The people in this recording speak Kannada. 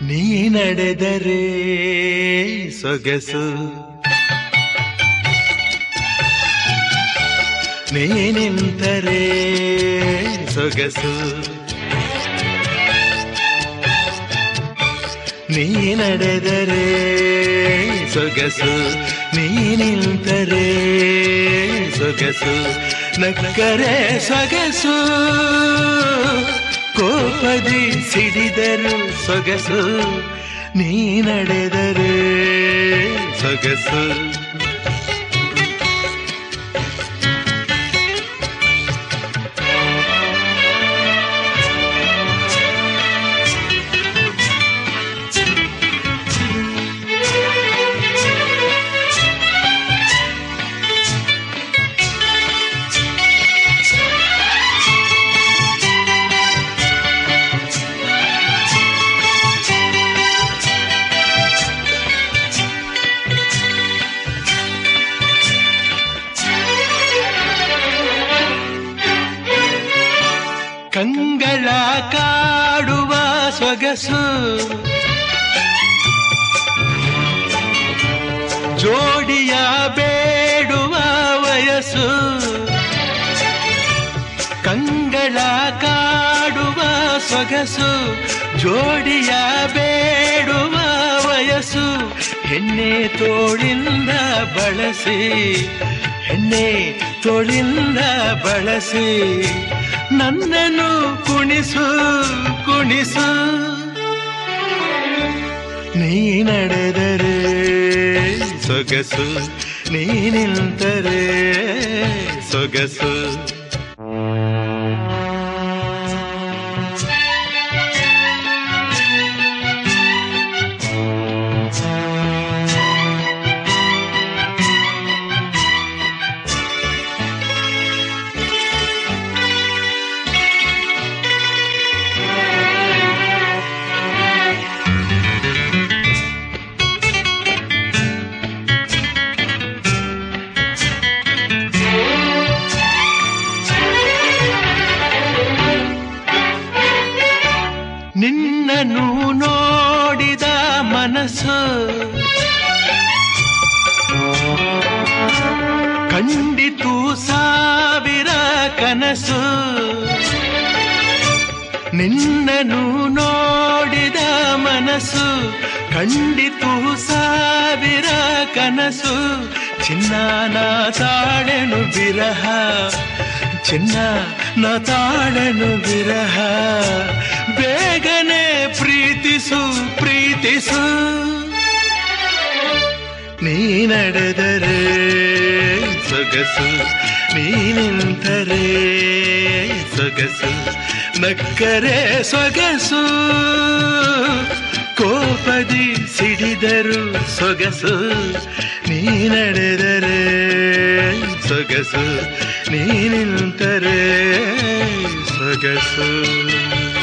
ನೀ ನಡೆದರೆ ಸೊಗಸು ನೀ ನಿಂತರೆ ಸೊಗಸು ನೀ ನಡೆದರೆ ಸೊಗಸು ನೀ ನಿಂತರೆ ಸೊಗಸು ನಕ್ಕರೆ ಸೊಗಸು ಕೋಪದಿ ಸಿಡಿದರು ಸೊಗಸು ನೀ ನಡೆದರೆ ಸೊಗಸು ಕಂಗಳ ಕಾಡುವ ಸೊಗಸು ಜೋಡಿಯ ಬೇಡುವ ವಯಸ್ಸು ಕಂಗಳ ಕಾಡುವ ಸೊಗಸು ಜೋಡಿಯ ಬೇಡುವ ವಯಸ್ಸು ಹೆಣ್ಣೆ ತೋಳಿಂದ ಬಳಸಿ ಹೆಣ್ಣೆ ತೋಳಿಂದ ಬಳಸಿ ನನ್ನನ್ನು ಕುಣಿಸು ಕುಣಿಸು ನೀ ನಡೆದರೆ ಸೊಗಸು ನೀ ನಿಂತರೆ ಸೊಗಸು ನಿನ್ನನ್ನು ನೋಡಿದ ಮನಸ್ಸು ಕಂಡಿತು ಸಾವಿರ ಕನಸು ನಿನ್ನನ್ನು ನೋಡಿದ ಮನಸ್ಸು ಕಂಡಿತು ಸಾವಿರ ಕನಸು ಚಿನ್ನ ತಾಳೆನು ಬಿರಹ ಚಿನ್ನ ನ ತಾಳೆನು ವಿರಹ ಬೇಗನೆ ಪ್ರೀತಿಸು ಪ್ರೀತಿಸು ನೀ ನಡೆದರೆ ಸೊಗಸು ನೀ ನಿಂತರೆ ಸೊಗಸು ನಕ್ಕರೆ ಸೊಗಸು ಕೋಪದಿ ಸಿಡಿದರು ಸೊಗಸು ನೀ ನಡೆದರೆ ಸೊಗಸು ನೀ ನಿಂತರೆ ಸೊಗಸು